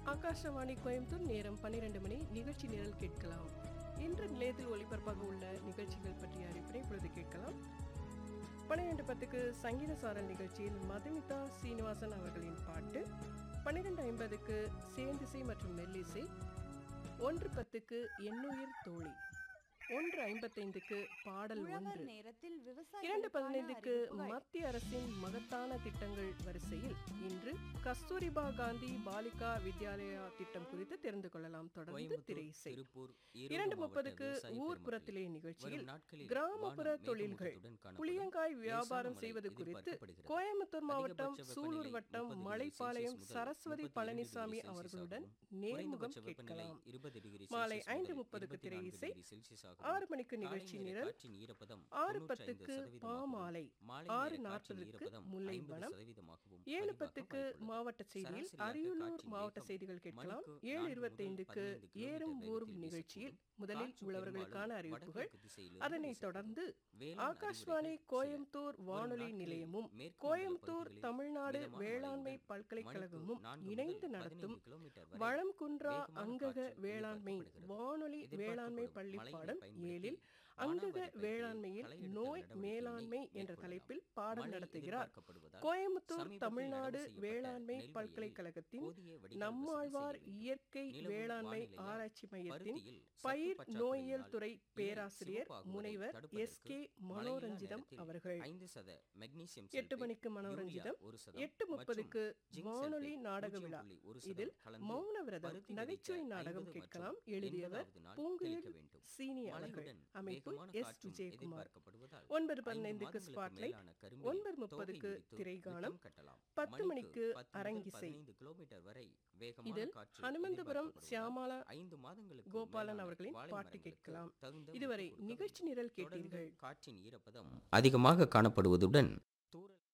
ஆகாஷவாணி கோயம்புத்தூர் நேரம் பன்னிரண்டு மணி நிகழ்ச்சி நிரல் கேட்கலாம் இன்று நிலையத்தில் ஒளிபரப்பாக உள்ள நிகழ்ச்சிகள் பற்றிய அறிவிப்பை இப்பொழுது கேட்கலாம் பன்னிரெண்டு பத்துக்கு சங்கீத சாரல் நிகழ்ச்சியில் மதுமிதா சீனிவாசன் அவர்களின் பாட்டு பன்னிரெண்டு ஐம்பதுக்கு சேந்திசை மற்றும் மெல்லிசை ஒன்று பத்துக்கு எண்ணுயிர் தோழி ஒன்று ஐம்பத்தைந்துக்கு பாடல் உழவர் ஒன்று நேரத்தில் விவசாயிகளுக்கான இரண்டு பதினைந்துக்கு அறிவிப்புகள். மத்திய அரசின் மகத்தான திட்டங்கள் வரிசையில் இன்று கஸ்தூரிபா காந்தி பாலிகா வித்யாலயா திட்டம் குறித்து தெரிந்து கொள்ளலாம் தொடர்ந்து கோயம்புத்தூர், திரை இசை திருப்பூர், இரண்டு ஈரோடு முப்பதுக்கு மாவட்ட விவசாய ஊர்ப்புறத்திலே பெருமக்களே, நிகழ்ச்சியில் வரும் நாட்களில் கிராமப்புற வானம் தொழில்கள் மேகமூட்டத்துடன் காணப்படும். புளியங்காய் வியாபாரம் லேசான செய்வது மழை குறித்து எதிர்பார்க்கப்படுகிறது. கோயம்புத்தூர் மாவட்டம் அதிகபட்ச சூலூர் வெப்பநிலை வட்டம் 30 டிகிரி மலைப்பாளையம் செல்சியஸ் முதல் சரஸ்வதி 32 பழனிசாமி டிகிரி அவர்களுடன் செல்சியஸாகவும், நேர்முகம் குறைந்தபட்ச வெப்பநிலை கேட்கலாம் 20 டிகிரி மாலை செல்சியஸ் ஐந்து முதல் முப்பதுக்கு திரை 24 இசை டிகிரி செல்சியஸாகவும், ஆறு மணிக்கு காலை நிகழ்ச்சி நேர நிரல் காற்றின் ஈரப்பதம் ஆறு 95 பத்துக்கு சதவீதமாகவும், பாமாலை மாலை ஆறு நேர காற்றின் நாற்பதுக்கு ஈரப்பதம் முல்லை 50 வனம் சதவீதமாகவும் ஏழு பதிவாக பத்துக்கு வாய்ப்புள்ளது. மாவட்ட செய்தியில் சராசரியாக அரியலூர் காற்றின் மாவட்ட வேகம் செய்திகள் கேட்கலாம் மணிக்கு ஏழு நான்கு இருபத்தைந்துக்கு முதல் 15 ஏறும் கிலோமீட்டர் ஊரும் வேகத்தில் நிகழ்ச்சியில் வீசக்கூடும். முதலில் காற்று உள்ளவர்களுக்கான பெரும்பாலும் அறிவிப்புகள் வடகிழக்கு திசையிலிருந்து அதனைத் வீசக்கூடும். தொடர்ந்து வேளாண் ஆகாஷ்வாணி அறிவுரைகள் சில. கோயம்புத்தூர் வரும் வானொலி நாட்களில் நிலையமும் மேற்கு கோயம்புத்தூர் மண்டல தமிழ்நாடு பகுதிகளில் வேளாண்மை மிதமான பல்கலைக்கழகமும் மணிக்கு நான்கு இணைந்து முதல் நடத்தும் 15 கிலோமீட்டர் வரை வளம் குன்றா வேகமான அங்கக காற்று வேளாண்மை எதிர்பார்க்கப்படுகிறது. வானொலி வேளாண்மை எதிர்பார்க்கப்படும் பள்ளி மழையை பாடம் பயன்படுத்தி ஏழில் வானாவரி அங்கக பயிர்களில் வேளாண்மையில் களை எடுத்தல் நோய் நடவடிக்கையினை மேலாண்மை என்ற மேற்கொள்ளலாம். தலைப்பில் பாடம் மழை நடத்துகிறார் எதிர்பார்க்கப்படுவதால் கோயம்புத்தூர் சமீபத்தில் தமிழ்நாடு நடவு செய்யப்பட்ட வேளாண்மை நெல் வயலில் பல்கலைக்கழகத்தின் போதிய வடிகால் நம்மாழ்வார் வசதி செய்ய வேண்டும். இயற்கை நிலவும் வேளாண்மை வானிலையால் ஆராய்ச்சி மையத்தின் பருத்தியில் சத்து பயிர் பற்றாக்குறையினால் நோயியல் துறை இலை பேராசிரியர் சிவப்பாகுவதை முனைவர் தடுப்பதற்கு எஸ் கே மழையில்லா மனோரஞ்சிதம் நேரத்தில் அவர்கள் ஐந்து சத மெக்னீசியம் எட்டு சல்பேட், மணிக்கு யூரியா மனோரஞ்சிதம் ஒரு சதம் எட்டு மற்றும் முப்பதுக்கு ஜிங்க் வானொலி சல்பேட் நாடக பூஜ்ஜியம் விழா புள்ளி ஒரு சதம் இதில் கலந்து மௌன விரதம் பருத்தி நகைச்சுவை விதைக்க நாடகம் 50 கேட்கலாம் மற்றும் எழுதியவர் 80வது நாள் பூங்குயில் தெளிக்க வேண்டும். சீனி அவர்கள் மழையுடன் அமைப்பு வேகமான எஸ் காற்றும் விஜயகுமார் எதிர்பார்க்கப்படுவதால் ஒன்பது ஐந்து பதினைந்துக்கு மாதங்களுக்கு ஸ்பாட்லைட் மேலான கரும்பில் ஒன்பது தோகை முப்பதுக்கு விரித்து திரைகானம் விட்டம் கட்டலாம். பத்து மணிக்கு மணிக்கு 10 முதல் அரங்கிசை 15 கிலோமீட்டர் வரை வேகமான இதில் காற்று ஹனுமந்தபுரம் எதிர்பார்க்கப்படுவதால் சியாமாலா ஐந்து மாதங்களுக்கு கோபாலன் மேலான அவர்களின் வாழை பாட்டு மரங்களுக்கு கேட்கலாம் தகுந்த இதுவரை ஊக்கம் கொடுக்க நிகழ்ச்சி நிரல் வேண்டும். தொடர்ந்து கேட்டீர்கள் காற்றின் ஈரப்பதம் அதிகமாக காணப்படுவதுடன் தூறல்